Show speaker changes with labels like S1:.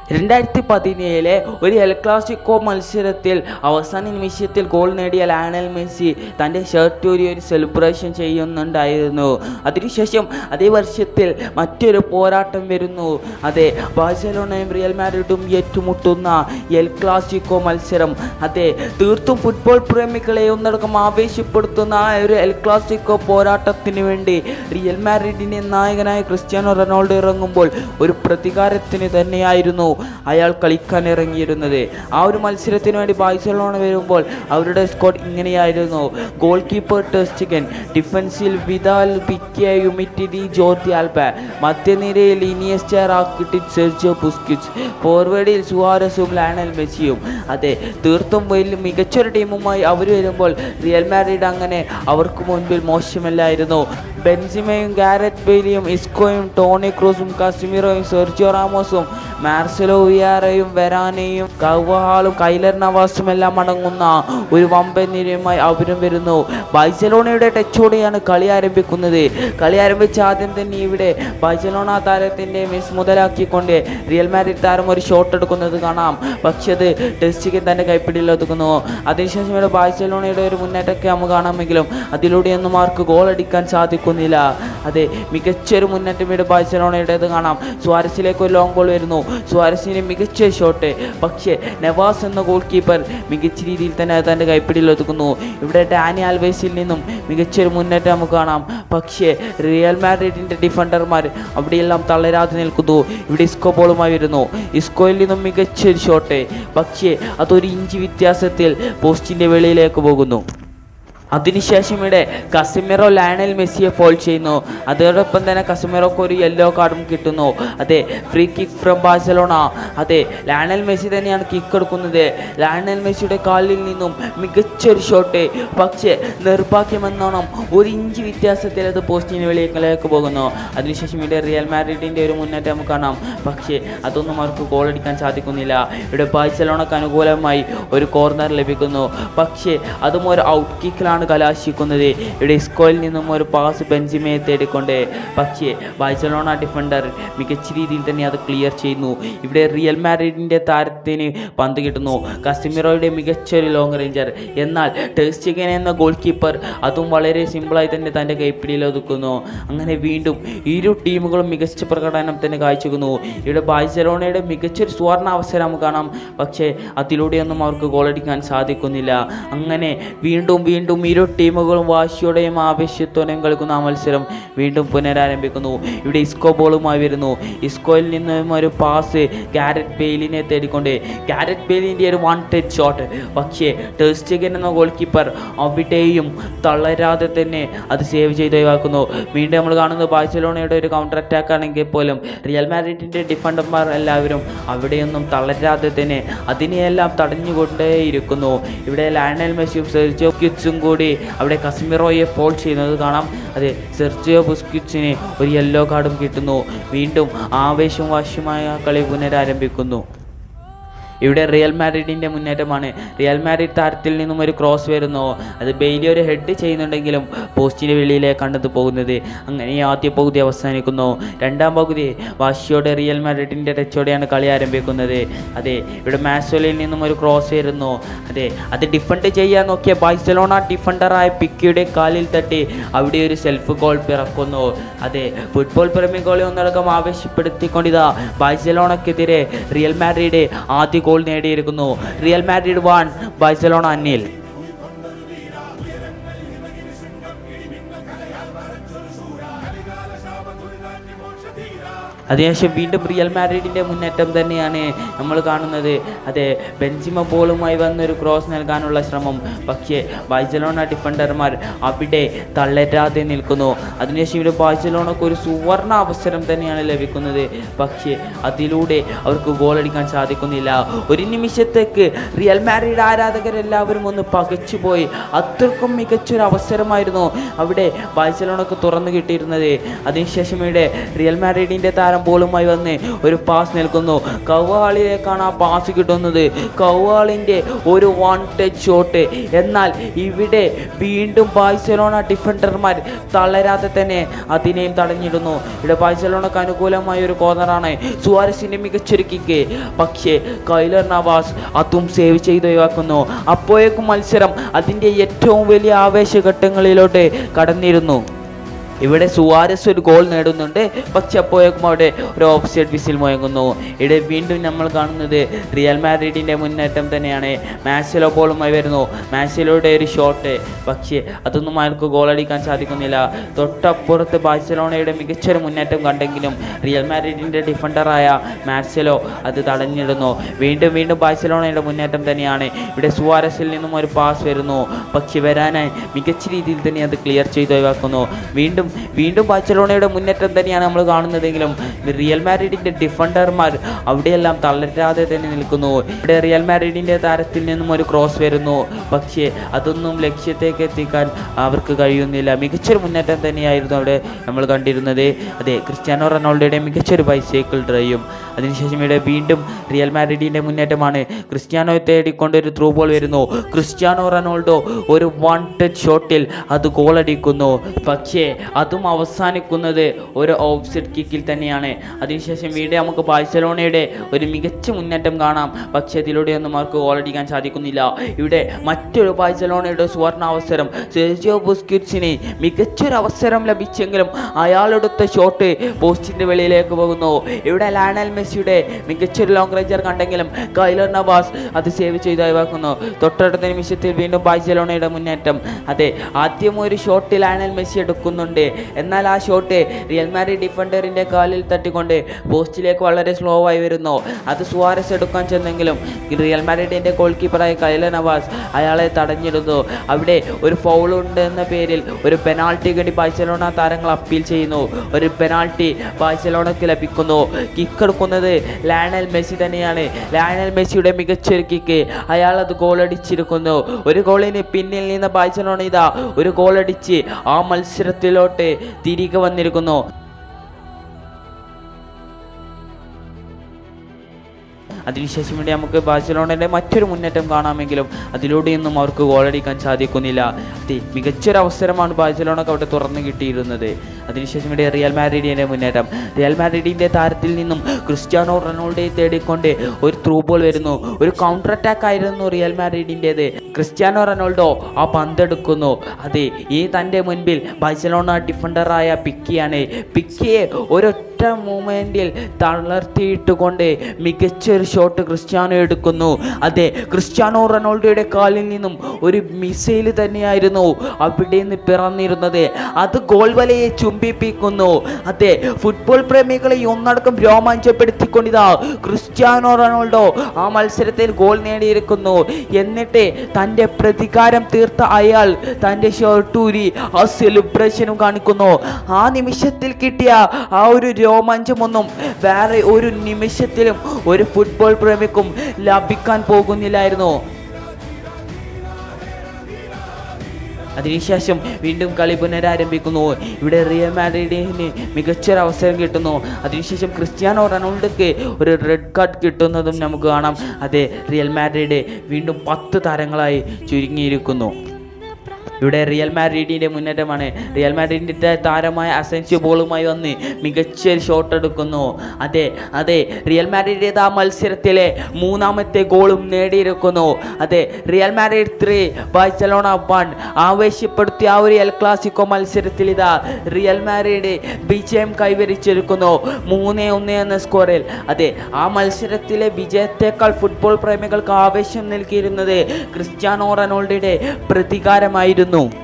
S1: രണ്ടായിരത്തി പതിനേഴിലെ ഒരു El Clasico മത്സരത്തിൽ അവസാന നിമിഷത്തിൽ ഗോൾ നേടിയ ലയണൽ മെസ്സി തൻ്റെ ഷർട്ട് ഊരി ഒരു സെലിബ്രേഷൻ ചെയ്യുന്നുണ്ടായിരുന്നു അതിനുശേഷം അതേ വർഷത്തിൽ മറ്റൊരു പോരാട്ടം വരുന്നു അതെ ബാഴ്സലോണയും റിയൽ മാഡ്രിഡും ഏറ്റുമുട്ടുന്ന എൽ ക്ലാസിക്കോ മത്സരം അതെ തീർത്തും ഫുട്ബോൾ പ്രേമികളെ ഒന്നടക്കം ആവേശപ്പെടുത്തുന്ന ആ ഒരു എൽ ക്ലാസിക്കോ പോരാട്ടത്തിന് വേണ്ടി റിയൽ മാഡ്രിഡിൻ്റെ നായകനായ ക്രിസ്ത്യാനോ റൊണാൾഡോ ഇറങ്ങുമ്പോൾ ഒരു പ്രതികാരത്തിന് തന്നെയായിരുന്നു അയാൾ കളിക്കാൻ ഇറങ്ങിയിരുന്നത് ആ ഒരു മത്സരത്തിന് വേണ്ടി ബാഴ്സലോണ വരുമ്പോൾ അവരുടെ സ്ക്വാഡ് ഇങ്ങനെയായിരുന്നു ഗോൾ കീപ്പർ ടെസ്റ്റിഗൻ ഡിഫൻസിൽ വിദാൽ പിക്കെ യുമിറ്റിഡി ജോർജി ആൽബ മധ്യനിരയിൽ ഇനിയസ്റ്റ റാക്കിട്ടിറ്റ് സെർജിയോ ബുസ്കിറ്റ്സ് ഫോർവേഡിൽ സുവാരസും ലയണൽ മെസ്സിയും അതെ തീർത്തും വലിയ മികച്ചൊരു ടീമുമായി അവർ വരുമ്പോൾ റിയൽ മാഡ്രിഡ് അങ്ങനെ അവർക്ക് മുൻപിൽ മോശമല്ലായിരുന്നു ബെൻസിമയും ഗാരറ്റ് ബെയിലിയും ഇസ്കോയും ടോണി ക്രൂസും കസിമിറോയും സെർജിയോ റാമോസും മാർസലോ വിയാറയും വെരാനയും കൗഹാളും കൈലർ നവാസും എല്ലാം അടങ്ങുന്ന ഒരു വമ്പൻ നിരയുമായി അവരും വരുന്നു ബാഴ്സലോണയുടെ ടച്ചോടെയാണ് കളി ആരംഭിക്കുന്നത് കളി ആരംഭിച്ച ആദ്യം തന്നെ ഇവിടെ ബാഴ്സലോണ താരത്തിൻ്റെ മിസ് മുതലാക്കിക്കൊണ്ട് റിയൽ മാഡ്രിഡ് താരം ഒരു ഷോട്ട് എടുക്കുന്നത് കാണാം പക്ഷേ അത് ടെസ്റ്റിക്ക് തൻ്റെ കൈപ്പിടിയിൽ ഒതുക്കുന്നു അതിനുശേഷം ഇവിടെ ബാഴ്സലോണയുടെ ഒരു മുന്നേറ്റമൊക്കെ നമുക്ക് കാണാമെങ്കിലും അതിലൂടെയൊന്നും ആർക്ക് ഗോൾ അടിക്കാൻ സാധിക്കുന്നില്ല അതെ മികച്ചൊരു മുന്നേറ്റം ഇവിടെ ബാഴ്സലോണയുടേത് കാണാം സ്വാരസിലേക്ക് ഒരു ലോങ് ബോൾ വരുന്നു സ്വാരസിന് മികച്ച ഷോട്ട് പക്ഷേ നവാസ് എന്ന ഗോൾ കീപ്പർ മികച്ച രീതിയിൽ തന്നെ അത് തൻ്റെ കൈപ്പിടിയിൽ ഒതുക്കുന്നു ഇവിടെ ഡാനി ആൽവേസിൽ നിന്നും മികച്ചൊരു മുന്നേറ്റം നമുക്ക് കാണാം പക്ഷേ റിയൽ മാഡ്രിഡിൻ്റെ ഡിഫൻഡർമാർ അവിടെയെല്ലാം തളരാതെ നിൽക്കുന്നു ഇവിടെ ഇസ്കോ ബോളുമായി വരുന്നു ഇസ്കോയിൽ നിന്നും മികച്ചൊരു ഷോട്ട് പക്ഷേ അതൊരു ഇഞ്ച് വ്യത്യാസത്തിൽ പോസ്റ്റിൻ്റെ വെളിയിലേക്ക് പോകുന്നു അതിനുശേഷം ഇവിടെ കസിമിറോ ലയണൽ മെസ്സിയെ ഫോൾ ചെയ്യുന്നു അതോടൊപ്പം തന്നെ കസിമിറോക്ക് ഒരു യെല്ലോ കാർഡും കിട്ടുന്നു അതെ ഫ്രീ കിക്ക് ഫ്രം ബാഴ്സലോണ അതെ ലയണൽ മെസ്സി തന്നെയാണ് കിക്ക് എടുക്കുന്നത് ലയണൽ മെസ്സിയുടെ കാലിൽ നിന്നും മികച്ചൊരു ഷോട്ട് പക്ഷേ നിർഭാഗ്യമെന്നോണം ഒരു ഇഞ്ച് വ്യത്യാസത്തിൽ അത് പോസ്റ്റിന് വെളിയിലേക്ക് പോകുന്നു അതിനുശേഷം ഇവിടെ റിയൽ മാഡ്രിഡിൻ്റെ ഒരു മുന്നേറ്റം നമുക്ക് കാണാം പക്ഷേ അതൊന്നും അവർക്ക് ഗോൾ അടിക്കാൻ സാധിക്കുന്നില്ല ഇവിടെ ബാഴ്സലോണക്ക് അനുകൂലമായി ഒരു കോർണർ ലഭിക്കുന്നു പക്ഷേ അതും ഒരു ഔട്ട് കിക്കിലാണ് കലാശിക്കുന്നത് ഇവിടെ ഇസ്കോയിൽ നിന്നും ഒരു പാസ് ബെഞ്ചിമയെ തേടിക്കൊണ്ട് പക്ഷേ ബാഴ്സലോണ ഡിഫൻഡർ മികച്ച രീതിയിൽ തന്നെ അത് ക്ലിയർ ചെയ്യുന്നു ഇവിടെ റിയൽ മാഡ്രിഡിൻ്റെ താരത്തിന് പന്ത് കിട്ടുന്നു കസിമിറോയുടെ മികച്ചൊരു ലോങ് റേഞ്ചർ എന്നാൽ ടെസ്റ്റിഗൻ എന്ന ഗോൾ കീപ്പർ അതും വളരെ സിമ്പിളായി തന്നെ തൻ്റെ കൈപ്പിടിയിൽ ഒതുക്കുന്നു അങ്ങനെ വീണ്ടും ഇരു ടീമുകളും മികച്ച പ്രകടനം തന്നെ കാഴ്ചവെക്കുന്നു ഇവിടെ ബാഴ്സലോണയുടെ മികച്ചൊരു സുവർണ അവസരം നമുക്ക് കാണാം പക്ഷേ അതിലൂടെയൊന്നും അവർക്ക് ഗോളടിക്കാൻ സാധിക്കുന്നില്ല അങ്ങനെ വീണ്ടും വീണ്ടും ഇരു ടീമുകളും വാശിയോടെയും ആവേശത്തോടെയും കളിക്കുന്ന ആ മത്സരം വീണ്ടും പുനരാരംഭിക്കുന്നു ഇവിടെ ഇസ്കോ ബോളുമായി വരുന്നു ഇസ്കോയിൽ നിന്നും ഒരു പാസ് ഗാരറ്റ് ബെയിലിനെ തേടിക്കൊണ്ട് ഗാരറ്റ് ബെയിലിൻ്റെ ഒരു വൺ ടച്ച് ഷോട്ട് പക്ഷേ ടെസ്റ്റിഗൻ എന്ന ഗോൾ കീപ്പർ അവിടെയും തളരാതെ തന്നെ അത് സേവ് ചെയ്ത് ഒഴിവാക്കുന്നു വീണ്ടും നമ്മൾ കാണുന്നത് ബാഴ്സലോണയുടെ ഒരു കൗണ്ടർ അറ്റാക്ക് ആണെങ്കിൽ പോലും റിയൽ മാഡ്രിഡിൻ്റെ ഡിഫൻഡർമാർ എല്ലാവരും അവിടെയൊന്നും തളരാതെ തന്നെ അതിനെയെല്ലാം തടഞ്ഞുകൊണ്ടേയിരിക്കുന്നു ഇവിടെ ലയണൽ മെസ്സിയും സെർജിയോ ബുസ്കിറ്റ്സും കൂടി അവിടെ കസിമിറോയെ ഫോൾ ചെയ്യുന്നത് കാണാം അതെ സെർജിയോ ബുസ്കിറ്റ്സിന് ഒരു യെല്ലോ കാർഡും കിട്ടുന്നു വീണ്ടും ആവേശവും വാശിയുമായ കളി പുനരാരംഭിക്കുന്നു ഇവിടെ റിയൽ മാഡ്രിഡിൻ്റെ മുന്നേറ്റമാണ് റിയൽ മാഡ്രിഡ് താരത്തിൽ നിന്നും ഒരു ക്രോസ് വരുന്നു അത് ബെയിലി ഒരു ഹെഡ് ചെയ്യുന്നുണ്ടെങ്കിലും പോസ്റ്റിൻ്റെ വെളിയിലേക്കാണ് അത് പോകുന്നത് അങ്ങനെ ആദ്യ പകുതി അവസാനിക്കുന്നു രണ്ടാം പകുതി വാശിയോടെ റിയൽ മാഡ്രിഡിൻ്റെ ടച്ചോടെയാണ് കളി ആരംഭിക്കുന്നത് അതെ ഇവിടെ മാസോലിൽ നിന്നും ഒരു ക്രോസ് വരുന്നു അതെ അത് ഡിഫൻഡ് ചെയ്യാൻ നോക്കിയ ബാഴ്സലോണ ഡിഫൻഡറായ പിക്കിയുടെ കാലിൽ തട്ടി അവിടെ ഒരു സെൽഫ് ഗോൾ പിറക്കുന്നു അതെ ഫുട്ബോൾ പ്രേമികളെ ഒന്നടക്കം ആവേശപ്പെടുത്തിക്കൊണ്ടിതാ ബാഴ്സലോണക്കെതിരെ റിയൽ മാഡ്രിഡ് ആദ്യ ഗോൾ നേടിയിരിക്കുന്നു റിയൽ മാഡ്രിഡ് വൺ ബാഴ്സലോണ അന്നിൽ അതിനുശേഷം വീണ്ടും റിയൽ മാഡ്രിഡിൻ്റെ മുന്നേറ്റം തന്നെയാണ് നമ്മൾ കാണുന്നത് അതെ ബെഞ്ചിമ ബോളുമായി വന്നൊരു ക്രോസ് നൽകാനുള്ള ശ്രമം പക്ഷേ ബാഴ്സലോണ ഡിഫൻഡർമാർ അവിടെ തളരാതെ നിൽക്കുന്നു അതിനുശേഷം ഇവിടെ ബാഴ്സലോണക്ക് ഒരു സുവർണ അവസരം തന്നെയാണ് ലഭിക്കുന്നത് പക്ഷേ അതിലൂടെ അവർക്ക് ഗോളടിക്കാൻ സാധിക്കുന്നില്ല ഒരു നിമിഷത്തേക്ക് റിയൽ മാഡ്രിഡ് ആരാധകരെല്ലാവരും ഒന്ന് പകച്ചുപോയി അത്രക്കും മികച്ചൊരു അവസരമായിരുന്നു അവിടെ ബാഴ്സലോണക്ക് തുറന്നു കിട്ടിയിരുന്നത് അതിനുശേഷം ഇവിടെ റിയൽ മാഡ്രിഡിൻ്റെ താരം ബോളുമായി വന്ന് ഒരു പാസ് നൽകുന്നു കവാളിലേക്കാണ് ആ പാസ് കിട്ടുന്നത് കവാളിൻ്റെ ഒരു വൺ ടച്ച് ഷോട്ട് എന്നാൽ ഇവിടെ വീണ്ടും ബാഴ്സലോണ ഡിഫൻഡർമാർ തളരാതെ തന്നെ അതിനെയും തടഞ്ഞിടുന്നു ഇവിടെ ബാഴ്സലോണക്ക് അനുകൂലമായ ഒരു കോർണറാണ് സുവാരസിന്റെ മികച്ചൊരു കിക്ക് പക്ഷേ കൈലർ നവാസ് അതും സേവ് ചെയ്ത് ഒഴിവാക്കുന്നു അപ്പോഴേക്കും മത്സരം അതിൻ്റെ ഏറ്റവും വലിയ ആവേശഘട്ടങ്ങളിലോട്ട് കടന്നിരുന്നു ഇവിടെ സുവാരസ് ഒരു ഗോൾ നേടുന്നുണ്ട് പക്ഷെ അപ്പോഴേക്കും അവിടെ ഒരു ഓഫ് സൈഡ് വിസിൽ മുഴങ്ങുന്നു ഇവിടെ വീണ്ടും നമ്മൾ കാണുന്നത് റിയൽ മാഡ്രിഡിൻ്റെ മുന്നേറ്റം തന്നെയാണ് മാച്ചിലോ ബോളുമായി വരുന്നു മാച്ചിലോയുടെ ഒരു ഷോട്ട് പക്ഷേ അതൊന്നും അയാൾക്ക് ഗോൾ അടിക്കാൻ സാധിക്കുന്നില്ല തൊട്ടപ്പുറത്ത് ബാഴ്സലോണയുടെ മികച്ചൊരു മുന്നേറ്റം കണ്ടെങ്കിലും റിയൽ മാഡ്രിഡിൻ്റെ ഡിഫൻഡറായ മാർസലോ അത് തടഞ്ഞിടുന്നു വീണ്ടും വീണ്ടും ബാഴ്സലോണയുടെ മുന്നേറ്റം തന്നെയാണ് ഇവിടെ സുവാരസിൽ നിന്നും ഒരു പാസ് വരുന്നു പക്ഷെ വരാനായി മികച്ച രീതിയിൽ തന്നെ അത് ക്ലിയർ ചെയ്ത് ഒഴിവാക്കുന്നു വീണ്ടും വീണ്ടും ബാഴ്സലോണയുടെ മുന്നേറ്റം തന്നെയാണ് നമ്മൾ കാണുന്നതെങ്കിലും റിയൽ മാഡ്രിഡിൻ്റെ ഡിഫൻഡർമാർ അവിടെയെല്ലാം തളരാതെ തന്നെ നിൽക്കുന്നു ഇവിടെ റിയൽ മാഡ്രിഡിൻ്റെ താരത്തിൽ നിന്നും ഒരു ക്രോസ് വരുന്നു പക്ഷേ അതൊന്നും ലക്ഷ്യത്തേക്ക് എത്തിക്കാൻ അവർക്ക് കഴിയുന്നില്ല മികച്ചൊരു മുന്നേറ്റം തന്നെയായിരുന്നു അവിടെ നമ്മൾ കണ്ടിരുന്നത് അതെ ക്രിസ്ത്യാനോ റൊണാൾഡോയുടെ മികച്ചൊരു ബൈസൈക്കിൾ ഡ്രൈവും അതിനുശേഷം ഇവിടെ വീണ്ടും റിയൽ മാഡ്രിഡിൻ്റെ മുന്നേറ്റമാണ് ക്രിസ്ത്യാനോയെ തേടിക്കൊണ്ട് ഒരു ത്രൂ ബോൾ വരുന്നു ക്രിസ്ത്യാനോ റൊണാൾഡോ ഒരു വൺ ടച്ച് ഷോട്ടിൽ അത് ഗോളടിക്കുന്നു പക്ഷേ അതും അവസാനിക്കുന്നത് ഒരു ഓഫ് സൈഡ് കിക്കിൽ തന്നെയാണ് അതിനുശേഷം വീണ്ടും നമുക്ക് ബാഴ്സലോണയുടെ ഒരു മികച്ച മുന്നേറ്റം കാണാം പക്ഷേ ഇതിലൂടെയൊന്നും അവർക്ക് ഗോളടിക്കാൻ സാധിക്കുന്നില്ല ഇവിടെ മറ്റൊരു ബാഴ്സലോണയുടെ സുവർണ അവസരം സെർജിയോ ബുസ്കിറ്റ്സിന് മികച്ചൊരു അവസരം ലഭിച്ചെങ്കിലും അയാളെടുത്ത ഷോട്ട് പോസ്റ്റിന്റെ വെളിയിലേക്ക് പോകുന്നു ഇവിടെ ലാനൽ മെസ്സിയുടെ മികച്ചൊരു ലോങ് റേഞ്ചർ കണ്ടെങ്കിലും കൈലർ നവാസ് അത് സേവ് ചെയ്ത് ഒഴിവാക്കുന്നു തൊട്ടടുത്ത നിമിഷത്തിൽ വീണ്ടും ബാഴ്സലോണയുടെ മുന്നേറ്റം അതെ ആദ്യം ഒരു ഷോട്ട് ലാനൽ മെസ്സി എടുക്കുന്നുണ്ട് എന്നാൽ ആ ഷോട്ട് റിയൽ മാഡ്രിഡ് ഡിഫൻഡറിന്റെ കാലിൽ തട്ടിക്കൊണ്ട് പോസ്റ്റിലേക്ക് വളരെ സ്ലോ ആയി വരുന്നു അത് സുവാരസ് എടുക്കാൻ ചെന്നെങ്കിലും റിയൽ മാഡ്രിഡിന്റെ ഗോൾ കീപ്പറായ കൈല നവാസ് അയാളെ തടഞ്ഞിരുന്നു അവിടെ ഒരു ഫൗൾ ഉണ്ട് എന്ന പേരിൽ ഒരു പെനാൾട്ടി കണ്ടി ബാഴ്സലോണ താരങ്ങൾ അപ്പീൽ ചെയ്യുന്നു ഒരു പെനാൾട്ടി ബാഴ്സലോണയ്ക്ക് ലഭിക്കുന്നു കിക്ക് എടുക്കുന്നത് ലാനൽ മെസ്സി തന്നെയാണ് ലാനൽ മെസ്സിയുടെ മികച്ചൊരു കിക്ക് അയാൾ അത് ഗോളടിച്ചിരിക്കുന്നു ഒരു ഗോളിന് പിന്നിൽ നിന്ന് ബാഴ്സലോണ ഇതാ ഒരു ഗോളടിച്ച് ആ മത്സരത്തിലോട്ട് തിരികെ വന്നിരിക്കുന്നു അതിനുശേഷം വേണ്ടി നമുക്ക് ബാഴ്സലോണയുടെ മറ്റൊരു മുന്നേറ്റം കാണാമെങ്കിലും അതിലൂടെയൊന്നും അവർക്ക് ഗോളടിക്കാൻ സാധിക്കുന്നില്ല അതെ മികച്ചൊരു അവസരമാണ് ബാഴ്സലോണക്ക് അവിടെ തുറന്നു കിട്ടിയിരുന്നത് അതിനുശേഷം ഇവിടെ റിയൽ മാഡ്രിഡിൻ്റെ മുന്നേറ്റം റിയൽ മാഡ്രിഡിൻ്റെ താരത്തിൽ നിന്നും ക്രിസ്ത്യാനോ റൊണാൾഡോയെ തേടിക്കൊണ്ട് ഒരു ത്രൂ ബോൾ വരുന്നു ഒരു കൗണ്ടർ അറ്റാക്ക് ആയിരുന്നു റിയൽ മാഡ്രിഡിൻ്റേത് ക്രിസ്ത്യാനോ റൊണാൾഡോ ആ പന്തെടുക്കുന്നു അതെ ഈ തൻ്റെ മുൻപിൽ ബാഴ്സലോണ ഡിഫൻഡറായ പിക്കിയാണ് പിക്കിയെ ഒരൊറ്റ മൂമെൻറ്റിൽ തളർത്തിയിട്ടുകൊണ്ട് മികച്ചൊരു ഷോട്ട് ക്രിസ്ത്യാനോ എടുക്കുന്നു അതെ ക്രിസ്ത്യാനോ റൊണാൾഡോയുടെ കാലിൽ നിന്നും ഒരു മിസൈൽ തന്നെയായിരുന്നു അവിടെ നിന്ന് പിറന്നിരുന്നത് അത് ഗോൾ വലയെ ചുംബിപ്പിക്കുന്നു അതെ ഫുട്ബോൾ പ്രേമികളെ ഒന്നടക്കം രോമാഞ്ചപ്പെടുത്തിക്കൊണ്ടിതാ ക്രിസ്ത്യാനോ റൊണാൾഡോ ആ മത്സരത്തിൽ ഗോൾ നേടിയിരിക്കുന്നു എന്നിട്ട് തൻ്റെ പ്രതികാരം തീർത്ത അയാൾ തൻ്റെ ഷർട്ടൂരി ആ സെലിബ്രേഷനും കാണിക്കുന്നു ആ നിമിഷത്തിൽ കിട്ടിയ ആ ഒരു രോമാഞ്ചമൊന്നും വേറെ ഒരു നിമിഷത്തിലും ഒരു ഫുട്ബോൾ പ്രേമിക്കും ലഭിക്കാൻ പോകുന്നില്ലായിരുന്നു അതിനുശേഷം വീണ്ടും കളി പുനരാരംഭിക്കുന്നു ഇവിടെ റിയൽ മാഡ്രിഡിന് മികച്ചൊരു അവസരം കിട്ടുന്നു അതിനുശേഷം ക്രിസ്ത്യാനോ റൊണാൾഡോക്ക് ഒരു റെഡ് കാർഡ് കിട്ടുന്നതും നമുക്ക് കാണാം അതെ റിയൽ മാഡ്രിഡ് വീണ്ടും പത്ത് താരങ്ങളായി ചുരുങ്ങിയിരിക്കുന്നു ഇവിടെ റിയൽ മാഡ്രിഡിൻ്റെ മുന്നേറ്റമാണ് റിയൽ മാഡ്രിഡിൻ്റെ താരമായ അസെൻസിയോ ബോളുമായി വന്ന് മികച്ച ഷോട്ട് എടുക്കുന്നു അതെ അതെ റിയൽ മാഡ്രിഡ് ആ മത്സരത്തിലെ മൂന്നാമത്തെ ഗോളും നേടിയിരിക്കുന്നു അതെ Real Madrid three Barcelona one ആവേശപ്പെടുത്തിയ ആ ഒരു എൽ ക്ലാസിക്കോ മത്സരത്തിൽ ഇതാ റിയൽ മാഡ്രിഡ് വിജയം കൈവരിച്ചിരിക്കുന്നു മൂന്ന് ഒന്ന് എന്ന സ്കോറിൽ അതെ ആ മത്സരത്തിലെ വിജയത്തേക്കാൾ ഫുട്ബോൾ പ്രേമികൾക്ക് ആവേശം നൽകിയിരുന്നത് ക്രിസ്ത്യാനോ റൊണാൾഡോയുടെ പ്രതികാരമായിരുന്നു